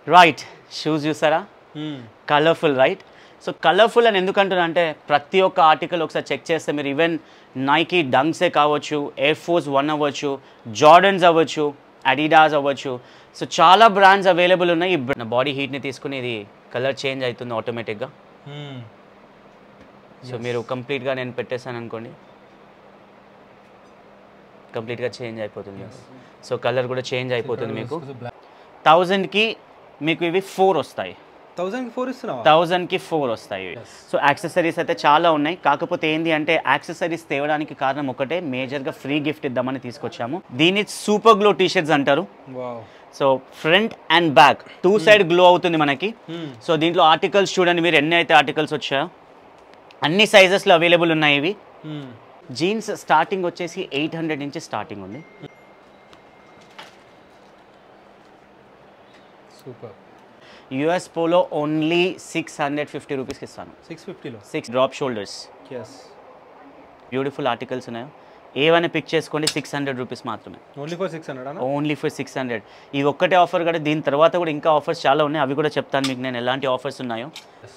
Right shoes చూసారా colourful right so colourful అని ఎందుకంటున్నా అంటే ప్రతి ఒక్క ఆర్టికల్ ఒకసారి చెక్ చేస్తే మీరు ఈవెన్ నైకీ డంగ్సే కావచ్చు ఎయిర్ ఫోర్స్ వన్ అవ్వచ్చు జార్డన్స్ అవ్వచ్చు అడిడాస్ అవ్వచ్చు సో చాలా బ్రాండ్స్ అవైలబుల్ ఉన్నాయి ఈ నా బాడీ హీట్ని తీసుకుని ఇది కలర్ చేంజ్ అవుతుంది ఆటోమేటిక్గా సో మీరు కంప్లీట్గా నేను పెట్టేశాను అనుకోండి కంప్లీట్గా చేంజ్ అయిపోతుంది సో కలర్ కూడా చేంజ్ అయిపోతుంది మీకు థౌజండ్కి మీకు ఇవి ఫోర్ వస్తాయి థౌసండ్ ఫోర్ ఇస్తున్నావా థౌజండ్కి ఫోర్ వస్తాయి సో యాక్సెసరీస్ అయితే చాలా ఉన్నాయి కాకపోతే ఏంది అంటే యాక్సెసరీస్ తేవడానికి కారణం ఒకటే మేజర్గా ఫ్రీ గిఫ్ట్ ఇద్దామని తీసుకొచ్చాము దీన్ని సూపర్ గ్లో టీ షర్ట్స్ అంటారు wow so front and back two side glow అవుతుంది మనకి సో దీంట్లో ఆర్టికల్స్ చూడండి మీరు ఎన్ని అయితే ఆర్టికల్స్ వచ్చాయో అన్ని సైజెస్లో అవైలబుల్ ఉన్నాయి ఇవి జీన్స్ స్టార్టింగ్ వచ్చేసి ఎయిట్ హండ్రెడ్ నుంచి స్టార్టింగ్ ఉంది super US polo only six hundred fifty రూపీస్కి ఇస్తాను సిక్స్ ఫిఫ్టీలో six drop shoulders yes beautiful articles ఉన్నాయి ఏవైనా పిక్ చేసుకోండి సిక్స్ హండ్రెడ్ రూపీస్ మాత్రమే ఓన్లీ ఫర్ సిక్స్ హండ్రెడ్ అన్న ఓన్లీ ఫర్ సిక్స్ హండ్రెడ్ ఇది ఒక్కటే ఆఫర్ కూడా దీని తర్వాత కూడా ఇంకా ఆఫర్స్ చాలా ఉన్నాయి అవి కూడా చెప్తాను మీకు నేను ఎలాంటి ఆఫర్స్ ఉన్నాయో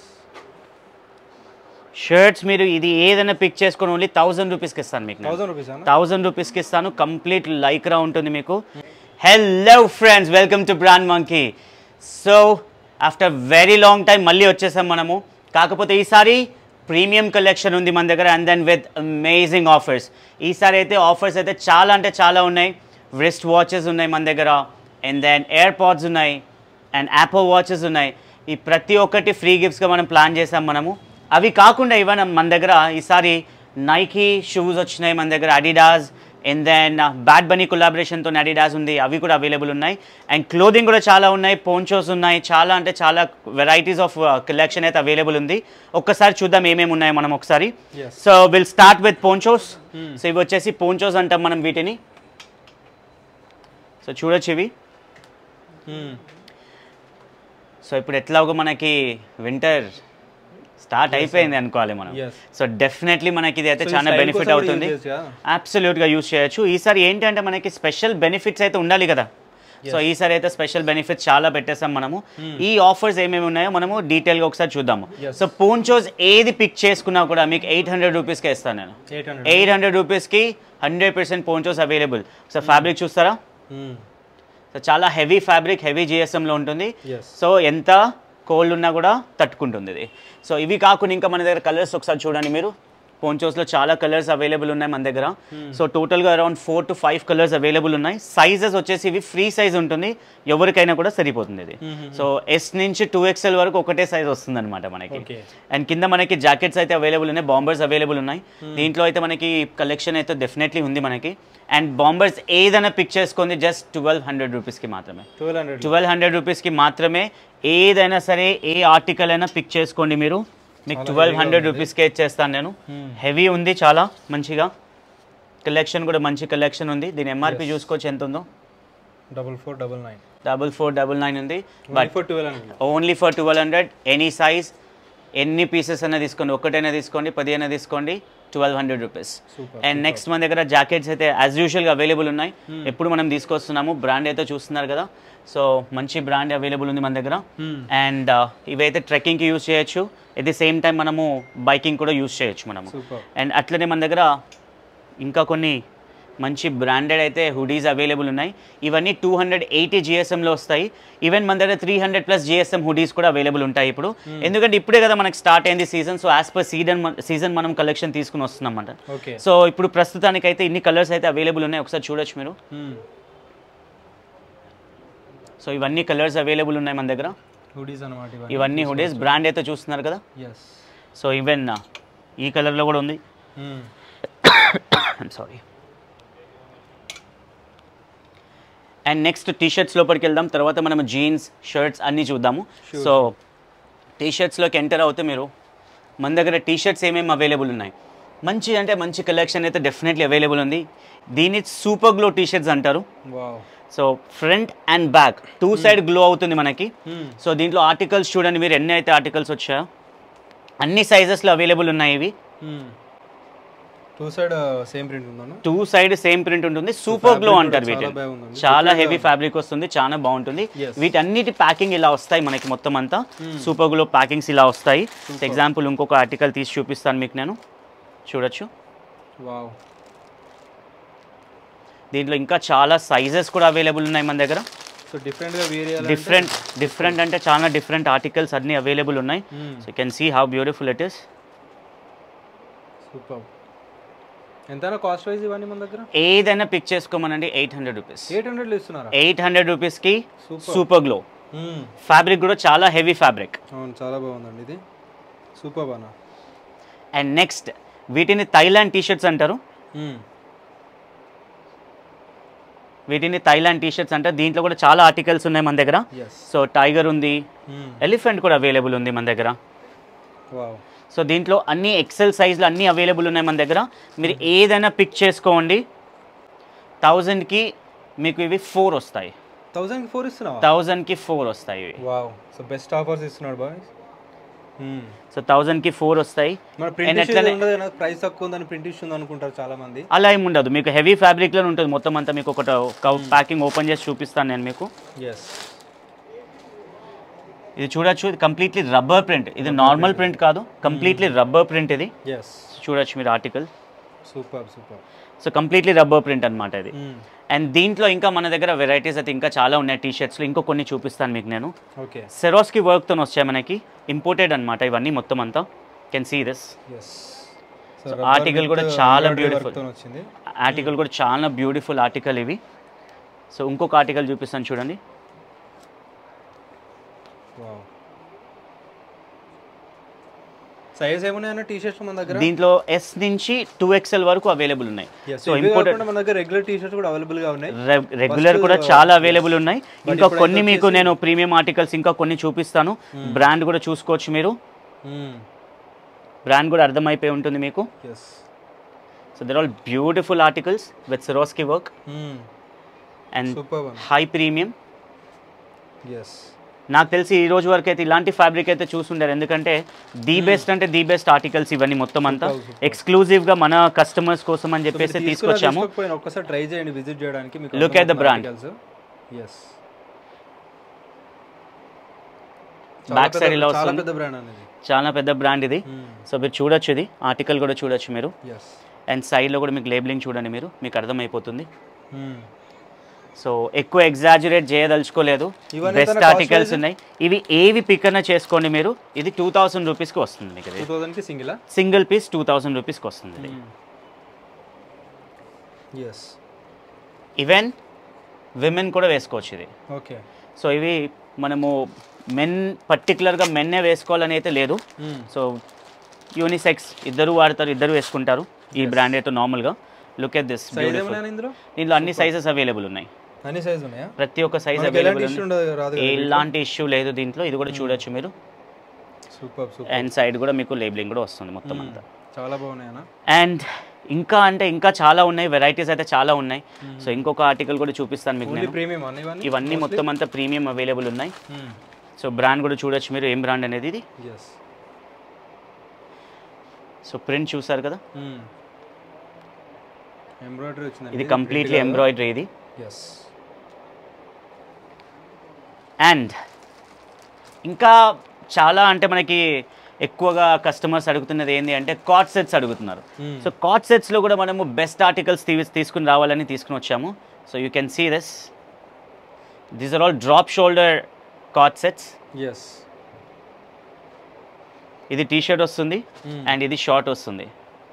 షర్ట్స్ మీరు ఇది ఏదైనా పిక్ చేసుకొని ఓన్లీ థౌసండ్ రూపీస్కి ఇస్తాను మీకు నేను. థౌసండ్ రూపీస్ అన్న థౌజండ్ రూపీస్కి ఇస్తాను కంప్లీట్ లైక్రా ఉంటుంది మీకు hello friends welcome to Brand Monkey so after very long time మళ్ళీ వచ్చేసాం మనము కాకపోతే ఈసారి ప్రీమియం కలెక్షన్ ఉంది మన దగ్గర and then with amazing offers ఈసారి అయితే ఆఫర్స్ అయితే చాలా అంటే చాలా ఉన్నాయి రిస్ట్ వాచెస్ ఉన్నాయి మన దగ్గర అండ్ దెన్ ఎయిర్ పాడ్స్ ఉన్నాయి అండ్ యాపల్ వాచెస్ ఉన్నాయి ఈ ప్రతి ఒక్కటి ఫ్రీ గిఫ్ట్స్గా మనం ప్లాన్ చేసాం మనము అవి కాకుండా ఇవన్న మన దగ్గర ఈసారి నైకీ షూస్ వచ్చినాయి మన దగ్గర Adidas and then Bad Bunny కొలాబరేషన్తో అడిడాస్ ఉంది అవి కూడా అవైలబుల్ ఉన్నాయి అండ్ క్లోదింగ్ కూడా చాలా ఉన్నాయి పోన్చోస్ ఉన్నాయి చాలా అంటే చాలా వెరైటీస్ ఆఫ్ కలెక్షన్ అయితే అవైలబుల్ ఉంది ఒక్కసారి చూద్దాం ఏమేమి ఉన్నాయి మనం ఒకసారి Yes. So will start with ponchos so ఇవి వచ్చేసి పోన్చోస్ అంటాం మనం వీటిని సో చూడొచ్చు ఇవి సో ఇప్పుడు ఎట్లాగో మనకి వింటర్ స్టార్ట్ అయిపోయింది అనుకోవాలి మనం Yes. సో డెఫినెట్లీ మనకి ఇది అయితే So ఈ చాలా style బెనిఫిట్ కోసం కూడా అవుతుంది use చేయొచ్చా? అబ్సల్యూట్గా యూస్ చేయొచ్చు ఈసారి ఏంటంటే మనకి స్పెషల్ బెనిఫిట్స్ అయితే ఉండాలి కదా సో ఈసారి అయితే స్పెషల్ బెనిఫిట్స్ చాలా పెట్టేసాం మనము ఈ ఆఫర్స్ ఏమేమి ఉన్నాయో మనము డీటెయిల్గా ఒకసారి చూద్దాము Yes. సో పోన్చోస్ ఏది పిక్ చేసుకున్నా కూడా మీకు ఎయిట్ హండ్రెడ్ రూపీస్కే ఇస్తాను నేను ఎయిట్ హండ్రెడ్ ఎయిట్ హండ్రెడ్ రూపీస్కి hundred percent ponchos available so fabric చూస్తారా సో చాలా హెవీ ఫ్యాబ్రిక్ హెవీ జిఎస్ఎంలో ఉంటుంది ఎస్ సో ఎంత కోల్డ్ ఉన్నా కూడా తట్టుకుంటుంది ఇది సో ఇవి కాకుండా ఇంకా మన దగ్గర కలర్స్ ఒకసారి చూడండి మీరు పోంచోస్లో చాలా కలర్స్ అవైలబుల్ ఉన్నాయి మన దగ్గర సో టోటల్గా around four to five colours available ఉన్నాయి సైజెస్ వచ్చేసి ఇవి ఫ్రీ సైజ్ ఉంటుంది ఎవరికైనా కూడా సరిపోతుంది ఇది సో ఎస్ నుంచి టూ ఎక్స్ఎల్ వరకు ఒకటే సైజ్ వస్తుంది అనమాట మనకి Okay. అండ్ కింద మనకి జాకెట్స్ అయితే అవైలబుల్ ఉన్నాయి బాంబర్స్ అవైలబుల్ ఉన్నాయి దీంట్లో అయితే మనకి కలెక్షన్ అయితే డెఫినెట్లీ ఉంది మనకి అండ్ బాంబర్స్ ఏదైనా పిక్ చేసుకుంది జస్ట్ ట్వెల్వ్ హండ్రెడ్ రూపీస్కి మాత్రమే ట్వెల్వ్ హండ్రెడ్ ట్వెల్వ్ హండ్రెడ్ రూపీస్కి మాత్రమే ఏదైనా సరే ఏ ఆర్టికల్ అయినా పిక్ చేసుకోండి మీరు మీకు ట్వెల్వ్ హండ్రెడ్ రూపీస్కే ఇచ్చేస్తాను నేను హెవీ ఉంది చాలా మంచిగా కలెక్షన్ కూడా మంచి కలెక్షన్ ఉంది దీని ఎంఆర్పి చూసుకోవచ్చు ఎంత ఉందో double four double nine double four double nine ఉంది one but four twelve hundred only for twelve hundred any size ఎన్ని పీసెస్ అయినా తీసుకోండి ఒకటైనా తీసుకోండి పది అయినా తీసుకోండి twelve hundred rupees Super, and next మన దగ్గర జాకెట్స్ అయితే యాజ్ యూజువల్గా అవైలబుల్ ఉన్నాయి ఎప్పుడు మనం తీసుకొస్తున్నాము బ్రాండ్ అయితే చూస్తున్నారు కదా సో మంచి బ్రాండ్ అవైలబుల్ ఉంది మన దగ్గర అండ్ ఇవైతే ట్రెక్కింగ్కి యూస్ చేయొచ్చు ఎట్ ది సేమ్ టైం మనము బైకింగ్ కూడా యూస్ చేయొచ్చు మనము సూపర్ అండ్ అట్లనే మన దగ్గర ఇంకా కొన్ని మంచి బ్రాండెడ్ అయితే హుడీస్ అవైలబుల్ ఉన్నాయి ఇవన్నీ టూ హండ్రెడ్ ఎయిటీ జిఎస్ఎంలో వస్తాయి ఈవెన్ మన దగ్గర three hundred plus GSM hoodies కూడా అవైలబుల్ ఉంటాయి ఇప్పుడు ఎందుకంటే ఇప్పుడే కదా మనకి స్టార్ట్ అయింది season so as per season season మనం కలెక్షన్ తీసుకుని వస్తున్నాం అన్నమాట ఓకే సో ఇప్పుడు ప్రస్తుతానికైతే ఇన్ని కలర్స్ అయితే అవైలబుల్ ఉన్నాయి ఒకసారి చూడొచ్చు మీరు సో ఇవన్నీ కలర్స్ అవైలబుల్ ఉన్నాయి మన దగ్గర హుడీస్ అనమాట ఇవన్నీ హుడీస్ బ్రాండ్ అయితే చూస్తున్నారు కదా ఎస్ సో ఈవెన్ ఈ కలర్లో కూడా ఉంది sorry and next T shirts లోపలికి వెళ్దాం తర్వాత మనం జీన్స్ షర్ట్స్ అన్నీ చూద్దాము సో టీ షర్ట్స్లోకి ఎంటర్ అవుతే మీరు మన దగ్గర టీ షర్ట్స్ ఏమేమి అవైలబుల్ ఉన్నాయి మంచి అంటే మంచి కలెక్షన్ అయితే డెఫినెట్లీ అవైలబుల్ ఉంది దీన్ని సూపర్ గ్లో టీ షర్ట్స్ అంటారు wow so front and back two side glow అవుతుంది మనకి సో దీంట్లో ఆర్టికల్స్ చూడండి మీరు ఎన్ని అయితే ఆర్టికల్స్ వచ్చాయో అన్ని సైజెస్లో అవైలబుల్ ఉన్నాయి ఇవి టూ సైడ్ సేమ్ ప్రింట్ ఉందన్న టూ సైడ్ సేమ్ ప్రింట్ ఉంటుంది సూపర్ గ్లో fabric అంటారు కూడా వీటిని చాలా బాగుందండి. చాలా హెవీ ఫ్యాబ్రిక్ వస్తుంది చాలా బాగుంటుంది Yes. వీటన్నిటి ప్యాకింగ్ ఇలా వస్తాయి మనకి మొత్తం అంతా సూపర్ గ్లో ప్యాకింగ్స్ ఇలా వస్తాయి ఎగ్జాంపుల్ ఇంకొక ఆర్టికల్ తీసి చూపిస్తాను మీకు నేను చూడొచ్చు వావ్ దీంట్లో ఇంకా చాలా సైజెస్ కూడా అవైలబుల్ ఉన్నాయి మన దగ్గర సో డిఫరెంట్గా వేరే డిఫరెంట్ డిఫరెంట్ అంటే చాలా డిఫరెంట్ ఆర్టికల్స్ అన్ని అవైలబుల్ ఉన్నాయి so you can see how beautiful it is super ఎంతైనా కాస్ట్ వైజ్ ఇవన్నీ మన దగ్గర ఏదైనా పిక్ చేసుకోమనండి ఎయిట్ హండ్రెడ్ రూపీస్ ఎయిట్ హండ్రెడ్లో ఇస్తున్నారా ఎయిట్ హండ్రెడ్ రూపీస్కి Super. Super glow hmm. Fabric కూడా చాలా హెవీ ఫ్యాబ్రిక్ అవును చాలా బాగుందండి ఇది సూపర్ బానా అండ్ నెక్స్ట్ వీటిని థైలాండ్ టీషర్ట్స్ అంటారు వీటిని థైలాండ్ టీషర్ట్స్ అంటారు దీంట్లో కూడా చాలా ఆర్టికల్స్ ఉన్నాయి మన దగ్గర ఎస్ సో టైగర్ ఉంది ఎలిఫెంట్ కూడా అవైలబుల్ ఉంది మన దగ్గర వావ్ సో దీంట్లో అన్ని ఎక్సెల్ సైజ్లు అన్నీ అవైలబుల్ ఉన్నాయి మన దగ్గర మీరు ఏదైనా పిక్ చేసుకోండి థౌజండ్కి మీకు ఇవి ఫోర్ వస్తాయి థౌజండ్కి ఫోర్ ఇస్తున్నావా థౌజండ్కి ఫోర్ వస్తాయి ఇవి వావ్ సో బెస్ట్ ఆఫర్స్ ఇస్తున్నాడు బాయ్ సో థౌజండ్కి ఫోర్ వస్తాయి మన And ప్రింట్ ఎట్లనే- ఉండదు కదా ప్రైస్ తక్కువ ఉందని ప్రింట్ ఇష్యూ ఉంది అనుకుంటారు చాలా మంది అలా ఏమి ఉండదు మీకు హెవీ ఫ్యాబ్రిక్లో ఉంటుంది మొత్తం అంతా మీకు ఒకటి ప్యాకింగ్ ఓపెన్ చేసి చూపిస్తాను నేను మీకు ఎస్ ఇది చూడొచ్చు ఇది కంప్లీట్లీ రబ్బర్ ప్రింట్ ఇది నార్మల్ ప్రింట్ కాదు కంప్లీట్లీ రబ్బర్ ప్రింట్ ఇది ఎస్ చూడొచ్చు మీరు article super super so completely rubber print అనమాట ఇది అండ్ దీంట్లో ఇంకా మన దగ్గర వెరైటీస్ అయితే ఇంకా చాలా ఉన్నాయి టీ షర్ట్స్లో ఇంకో కొన్ని చూపిస్తాను మీకు నేను ఓకే సెరోస్కి వర్క్తో వచ్చాయి మనకి ఇంపోర్టెడ్ అనమాట ఇవన్నీ మొత్తం అంతా can see this yes So, article కూడా చాలా beautiful. వచ్చింది ఆర్టికల్ కూడా చాలా బ్యూటిఫుల్ ఆర్టికల్ ఇవి సో ఇంకొక ఆర్టికల్ చూపిస్తాను చూడండి వావ్ సైజ్ ఏమున్నాయన్న టీ షర్ట్స్ మన దగ్గర దీంట్లో ఎస్ నుంచి టూ ఎక్స్ఎల్ వరకు అవైలబుల్ ఉన్నాయి Yes, సో ఇవే ఇంపోర్టెడ్ కాకుండా మన దగ్గర రెగ్యులర్ టీ షర్ట్స్ కూడా అవైలబుల్ గా ఉన్నాయి రెగ్యులర్ కూడా చాలా అవైలబుల్ ఉన్నాయి But ఇంకా ఇప్పుడైతే కొన్ని మీకు నేను ప్రీమియం ఆర్టికల్స్ ఇంకా కొన్ని చూపిస్తాను బ్రాండ్ కూడా చూసుకోవచ్చు మీరు బ్రాండ్ కూడా అర్థమైపోయి ఉంటుంది మీకు yes so there all beautiful articles with సిరోస్కి work and super high premium yes నాకు తెలిసి ఈ రోజు వరకు అయితే ఇలాంటి ఫ్యాబ్రిక్ అయితే చూసుండారు ఎందుకంటే ది బెస్ట్ అంటే ది బెస్ట్ ఆర్టికల్స్ ఇవన్నీ మొత్తం అంతా Super, super. ఎక్స్క్లూజివ్ గా మన కస్టమర్స్ కోసం అని చెప్పేసి తీసుకొచ్చాము ఒక్కసారి ట్రై చేయండి విజిట్ చేయడానికి మీకు Look at the brand. Yes Back side ఇలా చాలా వస్తుంది. పెద్ద బ్రాండ్ అనేది చాలా పెద్ద బ్రాండ్ ఇది సో మీరు చూడొచ్చు ఇది ఆర్టికల్ కూడా చూడొచ్చు మీరు ఎస్ అండ్ సైడ్లో కూడా మీకు లేబులింగ్ చూడండి మీరు మీకు అర్థమైపోతుంది సో ఎక్కువ ఎగ్జాజురేట్ చేయదలుచుకోలేదు ఇవన్నీ బెస్ట్ తన cost ఆర్టికల్స్ price? ఉన్నాయి ఇవి ఏవి పిక్ అన్న చేసుకోండి మీరు ఇది టూ థౌసండ్ రూపీస్కి వస్తుంది మీకు టూ ఇది థౌసండ్కి సింగిలా సింగిల్ పీస్ టూ థౌసండ్ రూపీస్కి వస్తుంది ఇది ఎస్ ఈవెన్ విమెన్ కూడా వేసుకోవచ్చు ఇది ఓకే సో ఇవి మనము మెన్ పర్టికులర్గా మెన్నే వేసుకోవాలని అయితే లేదు సో యూనిసెక్స్ ఇద్దరు వాడతారు ఇద్దరు వేసుకుంటారు ఈ బ్రాండ్ అయితే నార్మల్గా లుక్ ఎట్ దిస్ సైజ్ ఏమైనా ఇందులో దీంట్లో అన్ని సైజెస్ అవైలబుల్ ఉన్నాయి అన్ని సైజ్ ఉన్నాయా ప్రతి ఒక్క సైజ్ మనకి ఎలాంటి అవైలబుల్ ఇష్యూ ఉండదు రాదు ఎలాంటి ఇష్యూ లేదు దీంట్లో ఇది కూడా చూడొచ్చు మీరు సూపర్ సూపర్ అండ్ సైడ్ కూడా మీకు లేబులింగ్ కూడా వస్తుంది మొత్తం అంతా చాలా బాగున్నాయి అన్న అండ్ ఇంకా అంటే ఇంకా చాలా ఉన్నాయి వెరైటీస్ అయితే చాలా ఉన్నాయి సో ఇంకొక ఆర్టికల్ కూడా చూపిస్తాను మీకు ఓన్లీ నేను ప్రీమియం అన్న ఇవన్నీ ఇవన్నీ మొత్తం అంతా ప్రీమియం అవైలబుల్ ఉన్నాయి సో బ్రాండ్ కూడా చూడొచ్చు మీరు ఏం బ్రాండ్ అనేది ఇది ఎస్ సో ప్రింట్ చూసారు కదా ఎంబ్రాయిడరీ వచ్చింది ఇది కంప్లీట్లీ ఎంబ్రాయిడరీ ఇది ఎస్ అండ్ ఇంకా చాలా అంటే మనకి ఎక్కువగా కస్టమర్స్ అడుగుతున్నది ఏంటి అంటే కాట్ సెట్స్ అడుగుతున్నారు సో కాట్ సెట్స్లో కూడా మనము బెస్ట్ ఆర్టికల్స్ తీ తీసుకుని రావాలని తీసుకుని వచ్చాము so you can see this these are all drop shoulder coord sets yes ఇది టీ షర్ట్ వస్తుంది అండ్ ఇది షార్ట్ వస్తుంది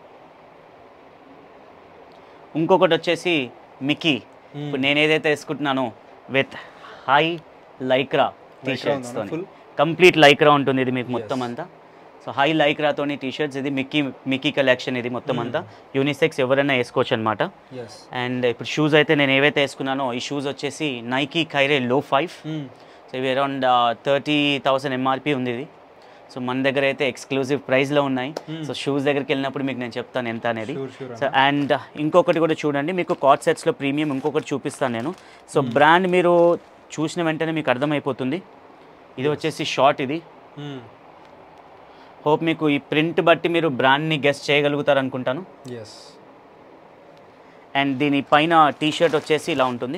ఇంకొకటి వచ్చేసి మికీ ఇప్పుడు నేను ఏదైతే వేసుకుంటున్నానో విత్ హై లైక్రా టీ షర్ట్స్తో ఫుల్ కంప్లీట్ లైక్రా ఉంటుంది ఇది మీకు మొత్తం అంతా సో హై లైక్రాతోని టీ షర్ట్స్ ఇది మిక్కీ మిక్కీ కలెక్షన్ ఇది మొత్తం అంతా యూనిసెక్స్ ఎవరైనా వేసుకోవచ్చు అనమాట ఎస్ అండ్ ఇప్పుడు షూస్ అయితే నేను ఏవైతే వేసుకున్నానో ఈ షూస్ వచ్చేసి Nike Kyrie low five so ఇవి అరౌండ్ థర్టీ థౌసండ్ ఎంఆర్పి ఉంది ఇది సో మన దగ్గర అయితే ఎక్స్క్లూజివ్ ప్రైస్లో ఉన్నాయి సో షూస్ దగ్గరికి వెళ్ళినప్పుడు మీకు నేను చెప్తాను ఎంత అనేది షూర్ షూర్ సో అండ్ ఇంకొకటి కూడా చూడండి మీకు కాట్ సెట్స్లో ప్రీమియం ఇంకొకటి చూపిస్తాను నేను సో బ్రాండ్ మీరు చూసిన వెంటనే మీకు అర్థమైపోతుంది ఇది వచ్చేసి షార్ట్ ఇది హోప్ మీకు ఈ ప్రింట్ బట్టి మీరు బ్రాండ్ని గెస్ట్ చేయగలుగుతారు అనుకుంటాను ఎస్ అండ్ దీని పైన టీ షర్ట్ వచ్చేసి ఇలా ఉంటుంది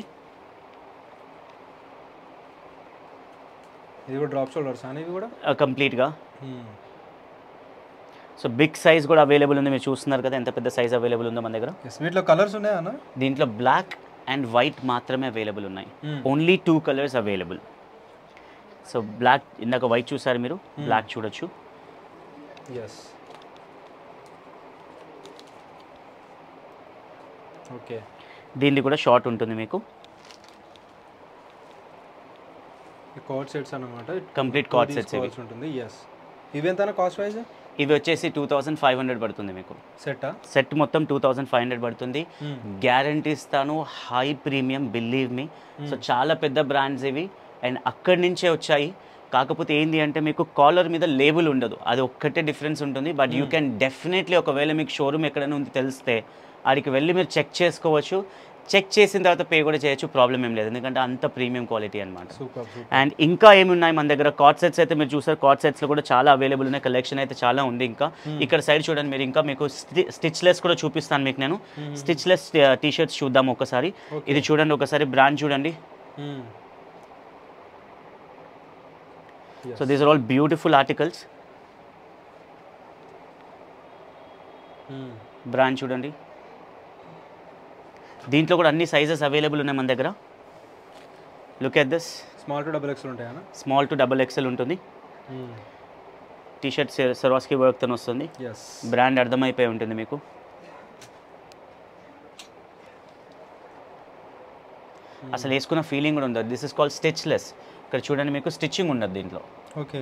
ఇది కూడా డ్రాప్ షోల్డర్స్ అని ఇవి కూడా కంప్లీట్గా సో బిగ్ సైజ్ కూడా అవైలబుల్ ఉంది మీరు చూస్తున్నారు కదా ఎంత పెద్ద సైజ్ అవైలబుల్ ఉందో మన దగ్గర ఎస్ వీటిలో కలర్స్ ఉన్నాయా అన్న దీంట్లో బ్లాక్ అండ్ వైట్ మాత్రమే అవైలబుల్ ఉన్నాయి Hmm. Only two colours available so black ఇందాక వైట్ చూసారు మీరు బ్లాక్ చూడొచ్చు ఎస్ ఓకే దీనిది కూడా షార్ట్ ఉంటుంది మీకు కార్డ్ సెట్స్ అన్నమాట కంప్లీట్ కార్డ్ సెట్స్ ఇవి కావాల్సి ఉంటుంది ఎస్ ఇవి ఎంత కాస్ట్ వైజ్ ఇవి వచ్చేసి టూ థౌసండ్ ఫైవ్ హండ్రెడ్ పడుతుంది మీకు సెట్టా సెట్ మొత్తం టూ థౌసండ్ ఫైవ్ హండ్రెడ్ పడుతుంది గ్యారంటీ ఇస్తాను high premium believe me so చాలా పెద్ద బ్రాండ్స్ ఇవి అండ్ అక్కడి నుంచే వచ్చాయి కాకపోతే ఏంది అంటే మీకు కాలర్ మీద లేబుల్ ఉండదు అది ఒక్కటే డిఫరెన్స్ ఉంటుంది బట్ యూ కెన్ డెఫినెట్లీ ఒకవేళ మీకు షోరూమ్ ఎక్కడైనా ఉంది తెలిస్తే ఆడికి వెళ్ళి మీరు చెక్ చేసుకోవచ్చు చెక్ చేసిన తర్వాత పే కూడా చేయొచ్చు ప్రాబ్లం ఏం లేదు ఎందుకంటే అంత ప్రీమియం క్వాలిటీ అనమాట సూపర్ సూపర్ అండ్ ఇంకా ఏమి ఉన్నాయి మన దగ్గర కార్డ్ సెట్స్ అయితే మీరు చూసారు కార్డ్ సెట్స్లో కూడా చాలా అవైలబుల్ ఉన్నాయి కలెక్షన్ అయితే చాలా ఉంది ఇంకా ఇక్కడ సైడ్ చూడండి మీరు ఇంకా మీకు స్టిచ్లెస్ కూడా చూపిస్తాను మీకు నేను స్టిచ్లెస్ టీ షర్ట్స్ చూద్దాం ఒకసారి Okay. ఇది చూడండి ఒకసారి బ్రాండ్ చూడండి so these are all beautiful articles brand చూడండి దీంట్లో కూడా అన్ని సైజెస్ అవైలబుల్ ఉన్నాయి మన దగ్గర look at this small to double X ఉంటాయా స్మాల్ టు డబుల్ ఎక్సెల్ ఉంటుంది టీ షర్ట్ సెరాస్కి వర్క్తో వస్తుంది ఎస్ బ్రాండ్ అర్థమైపోయి ఉంటుంది మీకు అసలు వేసుకున్న ఫీలింగ్ కూడా ఉండదు దిస్ ఇస్ కాల్ స్టిచ్లెస్ ఇక్కడ చూడండి మీకు స్టిచ్చింగ్ ఉండదు దీంట్లో ఓకే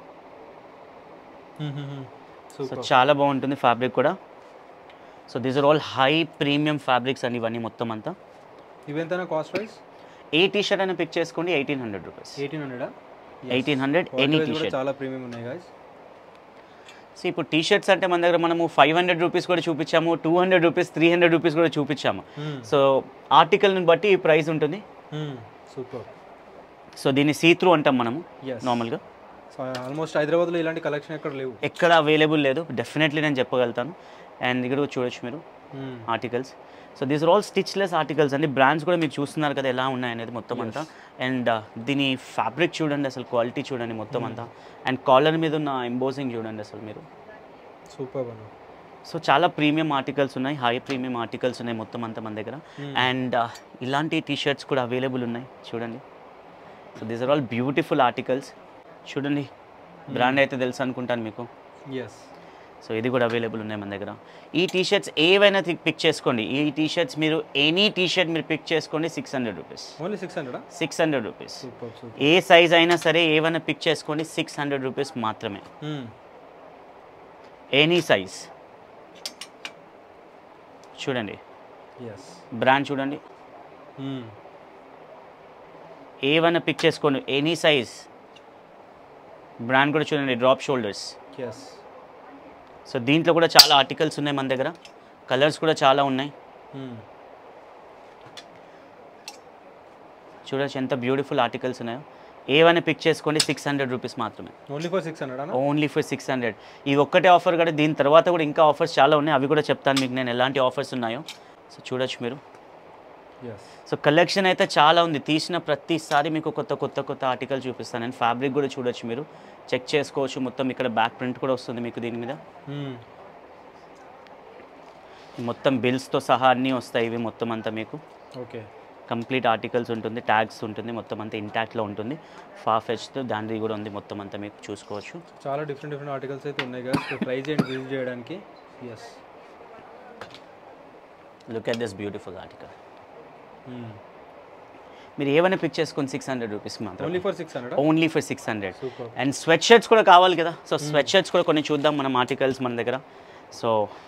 సో సూపర్ చాలా బాగుంటుంది ఫ్యాబ్రిక్ కూడా so these are all high premium fabrics అని ఇవన్నీ మొత్తం అంతా ఇవి ఎంతైనా కాస్ట్ వైజ్ ఏ టీ షర్ట్ అయినా పిక్ చేసుకోండి ఎయిటీన్ హండ్రెడ్ రూపీస్ ఎయిటీన్ హండ్రెడా ఎయిటీన్ హండ్రెడ్ ఎనీ టీ కూడా షర్ట్ చాలా ప్రీమియం ఉన్నాయి గాయస్ సో ఇప్పుడు టీ షర్ట్స్ అంటే మన దగ్గర మనము ఫైవ్ హండ్రెడ్ రూపీస్ కూడా చూపించాము two hundred rupees three hundred rupees కూడా చూపించాము సో ఆర్టికల్ని బట్టి ఈ ప్రైస్ ఉంటుంది సూపర్ సో దీన్ని సీ త్రూ అంటాం మనము ఎస్ నార్మల్గా సో ఆల్మోస్ట్ హైదరాబాద్లో ఇలాంటి కలెక్షన్ ఎక్కడ లేవు ఎక్కడ అవైలబుల్ లేదు డెఫినెట్లీ నేను చెప్పగలుగుతాను అండ్ ఇక్కడ కూడా చూడొచ్చు మీరు articles so these are all stitchless articles అండి బ్రాండ్స్ కూడా మీరు చూస్తున్నారు కదా ఎలా ఉన్నాయి అనేది మొత్తం అంతా అండ్ దీని ఫ్యాబ్రిక్ చూడండి అసలు క్వాలిటీ చూడండి మొత్తం అంతా అండ్ కాలర్ మీద ఉన్న ఎంబోసింగ్ చూడండి అసలు మీరు సూపర్ అన్న సో చాలా ప్రీమియం ఆర్టికల్స్ ఉన్నాయి హై ప్రీమియం ఆర్టికల్స్ ఉన్నాయి మొత్తం అంతా మన దగ్గర అండ్ ఇలాంటి టీ షర్ట్స్ కూడా అవైలబుల్ ఉన్నాయి చూడండి so these are all beautiful articles చూడండి బ్రాండ్ అయితే తెలుసు అనుకుంటాను మీకు ఎస్ సో ఇది కూడా అవైలబుల్ ఉన్నాయి మన దగ్గర ఈ టీ షర్ట్స్ ఏవైనా పిక్ చేసుకోండి ఈ టీ షర్ట్స్ మీరు ఎనీ టీ షర్ట్ మీరు పిక్ చేసుకోండి six hundred rupees only six హండ్రెడా six hundred rupees super super ఏ సైజ్ అయినా సరే ఏవైనా పిక్ చేసుకోండి సిక్స్ హండ్రెడ్ రూపీస్ మాత్రమే ఎనీ సైజ్ చూడండి ఎస్ బ్రాండ్ చూడండి ఏవైనా పిక్ చేసుకోండి ఎనీ సైజ్ బ్రాండ్ కూడా చూడండి డ్రాప్ షోల్డర్స్ ఎస్ సో దీంట్లో కూడా చాలా ఆర్టికల్స్ ఉన్నాయి మన దగ్గర కలర్స్ కూడా చాలా ఉన్నాయి చూడొచ్చు ఎంత బ్యూటిఫుల్ ఆర్టికల్స్ ఉన్నాయో ఏవైనా పిక్ చేసుకోండి సిక్స్ హండ్రెడ్ రూపీస్ మాత్రమే ఓన్లీ ఫర్ సిక్స్ హండ్రెడ్ అన్న ఓన్లీ ఫర్ సిక్స్ హండ్రెడ్ ఈ ఒక్కటే ఆఫర్ కూడా దీని తర్వాత కూడా ఇంకా ఆఫర్స్ చాలా ఉన్నాయి అవి కూడా చెప్తాను మీకు నేను ఎలాంటి ఆఫర్స్ ఉన్నాయో సో చూడొచ్చు మీరు ఎస్ సో కలెక్షన్ అయితే చాలా ఉంది తీసిన ప్రతిసారి మీకు కొత్త కొత్త కొత్త ఆర్టికల్ చూపిస్తాను నేను ఫ్యాబ్రిక్ కూడా చూడొచ్చు మీరు చెక్ చేసుకోవచ్చు మొత్తం ఇక్కడ బ్యాక్ ప్రింట్ కూడా వస్తుంది మీకు దీని మీద మొత్తం బిల్స్తో సహా అన్నీ వస్తాయి ఇవి మొత్తం అంతా మీకు ఓకే కంప్లీట్ ఆర్టికల్స్ ఉంటుంది ట్యాగ్స్ ఉంటుంది మొత్తం అంతా ఇంటాక్ట్లో ఉంటుంది ఫా ఫెచ్తో దానిది కూడా ఉంది మొత్తం అంతా మీకు చూసుకోవచ్చు చాలా డిఫరెంట్ డిఫరెంట్ ఆర్టికల్స్ అయితే ఉన్నాయి కదా సో ట్రై చేయండి విజిట్ చేయడానికి yes look at this beautiful article మీరు ఏమైనా పిక్ చేసుకొని సిక్స్ హండ్రెడ్ రూపీస్ మాత్రం only for six hundred only for six hundred super and sweatshirts కూడా కావాలి కదా సో స్వెట్ షర్ట్స్ కూడా కొన్ని చూద్దాం మనం ఆర్టికల్స్ మన దగ్గర సో